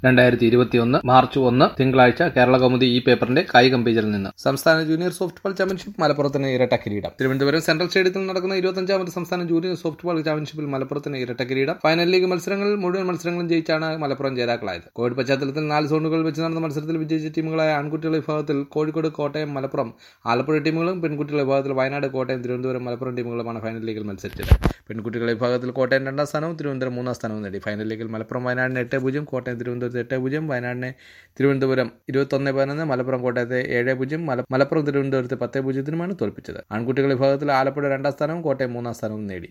രണ്ടായിരത്തി ഇരുപത്തിയൊന്ന് മാർച്ച് ഒന്ന് തിങ്കളാഴ്ച കേരള കൗമുദി ഈ പേപ്പറിന്റെ കായികം പേജിൽ നിന്ന് സംസ്ഥാന ജൂനിയർ സോഫ്റ്റ് ബോൾ ചാമ്പ്യൻഷിപ്പ് മലപ്പുറത്തിന് ഇരട്ട കിരീടം തിരുവനന്തപുരം സെൻട്രൽ സ്റ്റേഡിയത്തിൽ നടക്കുന്ന ഇരുപത്തഞ്ചാമത് സംസ്ഥാന ജൂനിയർ സോഫ്റ്റ് ബോൾ ചാമ്പ്യൻഷിപ്പിൽ മലപ്പുറത്തിന് ഇരട്ട കിരീടം ഫൈനൽ ലീഗ് മത്സരങ്ങളിൽ മുഴുവൻ മത്സരങ്ങളും ജയിച്ചാണ് മലപ്പുറം ജേതാക്കളായത് കോവിഡ് പശ്ചാത്തലത്തിൽ നാല് സോണുകളിൽ വെച്ച് നടന്ന മത്സരത്തിൽ വിജയിച്ച ടീമുകളായ ആൺകുട്ടികളുടെ വിഭാഗത്തിൽ കോഴിക്കോട് കോട്ടയം മലപ്പുറം ആലപ്പുഴ ടീമുകളും പെൺകുട്ടികളുടെ വിഭാഗത്തിൽ വയനാട് കോട്ടയം തിരുവനന്തപുരം മലപ്പുറം ടീമുകളുമാണ് ഫൈനൽ ലീഗിൽ മത്സരിച്ചത് പെൺകുട്ടികളുടെ വിഭാഗത്തിൽ കോട്ടയം രണ്ടാം സ്ഥാനവും തിരുവനന്തപുരം മൂന്നാം സ്ഥാനവും നേടി ഫൈനൽ ലീഗിൽ മലപ്പുറം വയനാടിന് എട്ട് പൂജ്യം കോട്ടയം തിരുവനന്തപുരത്ത് എട്ട് പൂജ്യം വയനാടിനെ തിരുവനന്തപുരം ഇരുപത്തൊന്ന് പതിനൊന്ന് മലപ്പുറം കോട്ടയത്തെ ഏഴ് പൂജ്യം മല- മലപ്പുറം തിരുവനന്തപുരത്ത് പത്ത് പൂജ്യത്തിനുമാണ് തോൽപ്പിച്ചത് ആൺകുട്ടികളുടെ വിഭാഗത്തിൽ ആലപ്പുഴ രണ്ടാം സ്ഥാനവും കോട്ടയം മൂന്നാം സ്ഥാനവും നേടി